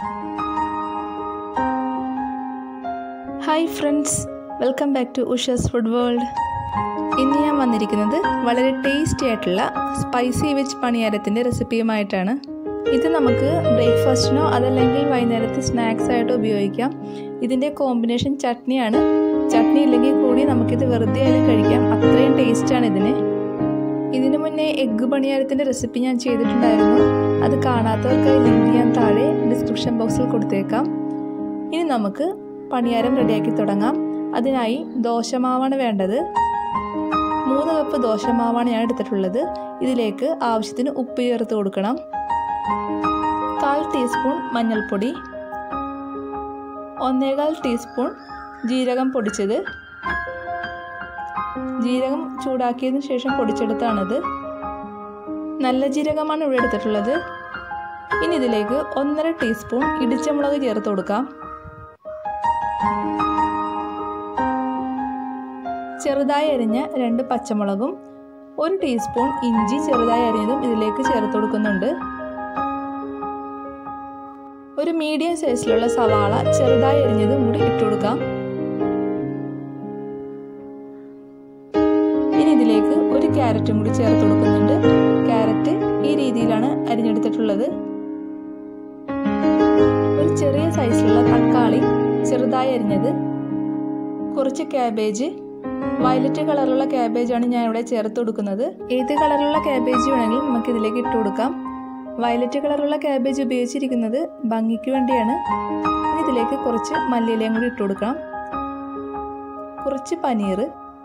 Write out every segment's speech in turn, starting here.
hi friends welcome back to Ushas food world ഇന്ന് ഞാൻ വന്നിരിക്കുന്നത് വളരെ ടേസ്റ്റി ആയിട്ടുള്ള സ്പൈസി വെജ് പണിയാരത്തിൻ്റെ റെസിപ്പിയുമായിട്ടാണ് ഇത് നമുക്ക് ബ്രേക്ക്ഫാസ്റ്റിനോ അതല്ലെങ്കിൽ വൈകുന്നേരത്തെ സ്നാക്സ് ആയിട്ടോ ഉപയോഗിക്കാം ഇതിൻ്റെ കോമ്പിനേഷൻ ചട്നിയാണ് ചട്നി ഇല്ലെങ്കിൽ കൂടി നമുക്കിത് വെറുതെ ആയാലും കഴിക്കാം അത്രയും ടേസ്റ്റാണ് ഇതിന് ഇതിനു മുന്നേ എഗ്ഗ് പണിയാരത്തിൻ്റെ റെസിപ്പി ഞാൻ ചെയ്തിട്ടുണ്ടായിരുന്നു അത് കാണാത്തവർക്കായി ലിങ്ക് ഞാൻ താഴെ ഡിസ്ക്രിപ്ഷൻ ബോക്സിൽ കൊടുത്തേക്കാം ഇനി നമുക്ക് പണിയാരം റെഡിയാക്കി തുടങ്ങാം അതിനായി ദോശമാവാണ് വേണ്ടത് മൂന്ന് കപ്പ് ദോശമാവാണ് ഞാൻ എടുത്തിട്ടുള്ളത് ഇതിലേക്ക് ആവശ്യത്തിന് ഉപ്പ് ചേർത്ത് കൊടുക്കണം കാൽ ടീസ്പൂൺ മഞ്ഞൾപ്പൊടി ഒന്നേകാൽ ടീസ്പൂൺ ജീരകം പൊടിച്ചത് ജീരകം ചൂടാക്കിയതിനു ശേഷം പൊടിച്ചെടുത്താണിത് നല്ല ജീരകമാണ് ഇവിടെ എടുത്തിട്ടുള്ളത് ഇനി ഇതിലേക്ക് ഒന്നര ടീസ്പൂൺ ഇടിച്ചമുളക് ചേർത്ത് കൊടുക്കാം ചെറുതായി അരിഞ്ഞ രണ്ട് പച്ചമുളകും ഒരു ടീസ്പൂൺ ഇഞ്ചി ചെറുതായി അരിഞ്ഞതും ഇതിലേക്ക് ചേർത്ത് കൊടുക്കുന്നുണ്ട് ഒരു മീഡിയം സൈസിലുള്ള സവാള ചെറുതായി അരിഞ്ഞതും കൂടി ഇട്ട് കൊടുക്കാം ഇനി ഇതിലേക്ക് ഒരു ക്യാരറ്റും കൂടി ചേർത്ത് കൊടുക്കുന്നുണ്ട് ക്യാരറ്റ് ഈ രീതിയിലാണ് അരിഞ്ഞെടുത്തിട്ടുള്ളത് ഒരു ചെറിയ സൈസിലുള്ള തക്കാളി ചെറുതായി അരിഞ്ഞത് കുറച്ച് ക്യാബേജ് വയലറ്റ് കളറുള്ള ക്യാബേജാണ് ഞാൻ ഇവിടെ ചേർത്ത് കൊടുക്കുന്നത് ഏത് കളറുള്ള ക്യാബേജ് വേണമെങ്കിലും നമുക്ക് ഇതിലേക്ക് ഇട്ട് കൊടുക്കാം വയലറ്റ് കളറുള്ള ക്യാബേജ് ഉപയോഗിച്ചിരിക്കുന്നത് ഭംഗിക്ക് വേണ്ടിയാണ് ഇനി ഇതിലേക്ക് കുറച്ച് മല്ലിയിലയും കൂടി ഇട്ട് കൊടുക്കാം കുറച്ച് പനീർ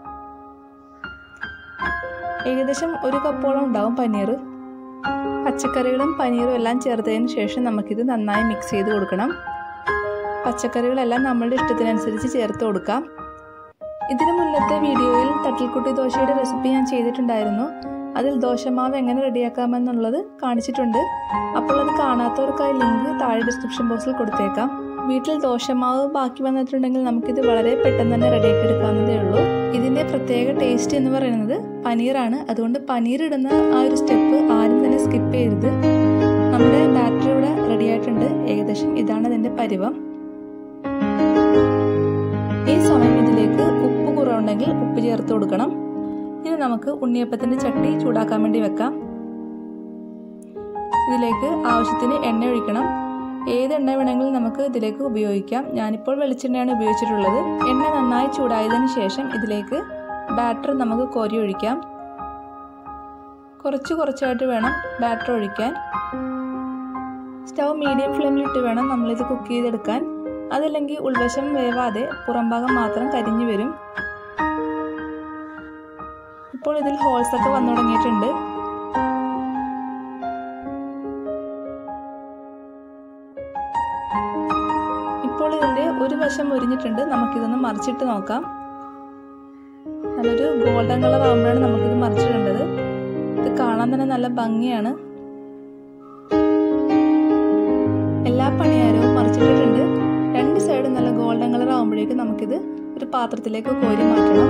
ഏകദേശം ഒരു കപ്പോളം ഉണ്ടാവും പനീർ പച്ചക്കറികളും പനീറും എല്ലാം ചേർത്തതിന് ശേഷം നമുക്കിത് നന്നായി മിക്സ് ചെയ്ത് കൊടുക്കണം പച്ചക്കറികളെല്ലാം നമ്മളുടെ ഇഷ്ടത്തിനനുസരിച്ച് ചേർത്ത് കൊടുക്കാം ഇതിനു മുന്നത്തെ വീഡിയോയിൽ തട്ടിൽക്കുട്ടി ദോശയുടെ റെസിപ്പി ഞാൻ ചെയ്തിട്ടുണ്ടായിരുന്നു അതിൽ ദോശമാവ് എങ്ങനെ റെഡിയാക്കാമെന്നുള്ളത് കാണിച്ചിട്ടുണ്ട് അപ്പോൾ അത് കാണാത്തവർക്കായി ലിങ്ക് താഴെ ഡിസ്ക്രിപ്ഷൻ ബോക്സിൽ കൊടുത്തേക്കാം വീട്ടിൽ ദോശമാവ് ബാക്കി വന്നിട്ടുണ്ടെങ്കിൽ നമുക്കിത് വളരെ പെട്ടെന്ന് തന്നെ റെഡിയാക്കി എടുക്കാവുന്നതേ ഉള്ളൂ ഇതിൻ്റെ പ്രത്യേക ടേസ്റ്റ് എന്ന് പറയുന്നത് പനീറാണ് അതുകൊണ്ട് പനീർ ഇടുന്ന ആ ഒരു സ്റ്റെപ്പ് ആരും തന്നെ സ്കിപ്പ് ചെയ്യരുത് നമ്മുടെ ബാറ്ററി ഇവിടെ റെഡി ആയിട്ടുണ്ട് ഏകദേശം ഇതാണ് അതിൻ്റെ പരിവം ഈ സമയം ഇതിലേക്ക് ഉപ്പ് കുറവുണ്ടെങ്കിൽ ഉപ്പ് ചേർത്ത് കൊടുക്കണം ഇനി നമുക്ക് ഉണ്ണിയപ്പത്തിൻ്റെ ചട്ടി ചൂടാക്കാൻ വേണ്ടി വെക്കാം ഇതിലേക്ക് ആവശ്യത്തിന് എണ്ണ ഒഴിക്കണം ഏത് എണ്ണ വേണമെങ്കിലും നമുക്ക് ഇതിലേക്ക് ഉപയോഗിക്കാം ഞാനിപ്പോൾ വെളിച്ചെണ്ണയാണ് ഉപയോഗിച്ചിട്ടുള്ളത് എണ്ണ നന്നായി ചൂടായതിനു ശേഷം ഇതിലേക്ക് ബാറ്റർ നമുക്ക് കോരി ഒഴിക്കാം കുറച്ച് കുറച്ചായിട്ട് വേണം ബാറ്റർ ഒഴിക്കാൻ സ്റ്റൗ മീഡിയം ഫ്ലെയിമിലിട്ട് വേണം നമ്മളിത് കുക്ക് ചെയ്തെടുക്കാൻ അതല്ലെങ്കിൽ ഉൾവശം വേവാതെ പുറംഭാഗം മാത്രം കരിഞ്ഞു വരും ഇപ്പോൾ ഇതിൽ ഹോൾസ് ഒക്കെ വന്നു തുടങ്ങിയിട്ടുണ്ട് ഇപ്പോൾ ഇതിൻ്റെ ഒരു വശം മുരിഞ്ഞിട്ടുണ്ട് നമുക്കിതൊന്ന് മറിച്ചിട്ട് നോക്കാം നല്ലൊരു ഗോൾഡൻ കളർ ആകുമ്പോഴാണ് നമുക്കിത് മറിച്ചിടേണ്ടത് ഇത് കാണാൻ തന്നെ നല്ല ഭംഗിയാണ് എല്ലാ പണിയാരവും മറിച്ചിട്ടിട്ടുണ്ട് രണ്ട് സൈഡും നല്ല ഗോൾഡൻ കളർ ആകുമ്പോഴേക്കും നമുക്കിത് ഒരു പാത്രത്തിലേക്ക് കോരി മാറ്റണം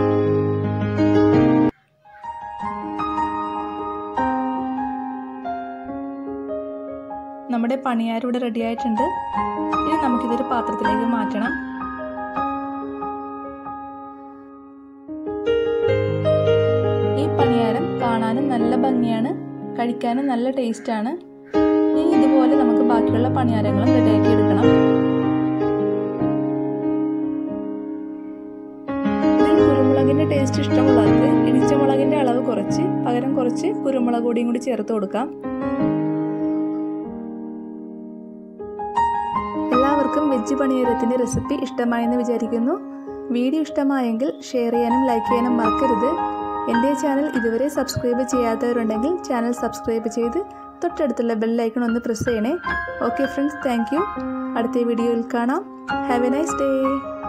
നമ്മുടെ പണിയാരം ഇവിടെ റെഡി ആയിട്ടുണ്ട് ഇനി നമുക്കിതൊരു പാത്രത്തിലേക്ക് മാറ്റണം ഈ പണിയാരം കാണാനും നല്ല ഭംഗിയാണ് കഴിക്കാനും നല്ല ടേസ്റ്റാണ് ഇനി ഇതുപോലെ നമുക്ക് ബാക്കിയുള്ള പണിയാരങ്ങളും റെഡിയാക്കി എടുക്കണം കുരുമുളകിൻ്റെ ടേസ്റ്റ് ഇഷ്ടമുള്ളവർക്ക് ഇടിച്ചമുളകിൻ്റെ അളവ് കുറച്ച് പകരം കുറച്ച് കുരുമുളക് പൊടിയും കൂടി ചേർത്ത് കൊടുക്കാം എല്ലാവർക്കും വെജ് പണിയാരത്തിൻ്റെ റെസിപ്പി ഇഷ്ടമായെന്ന് വിചാരിക്കുന്നു വീഡിയോ ഇഷ്ടമായെങ്കിൽ ഷെയർ ചെയ്യാനും ലൈക്ക് ചെയ്യാനും മറക്കരുത് എൻ്റെ ചാനൽ ഇതുവരെ സബ്സ്ക്രൈബ് ചെയ്യാത്തവരുണ്ടെങ്കിൽ ചാനൽ സബ്സ്ക്രൈബ് ചെയ്ത് തൊട്ടടുത്തുള്ള ബെല്ലൈക്കൺ ഒന്ന് പ്രസ് ചെയ്യണേ ഓക്കെ ഫ്രണ്ട്സ് താങ്ക് അടുത്ത വീഡിയോയിൽ കാണാം ഹാവ് എ നൈസ് ഡേ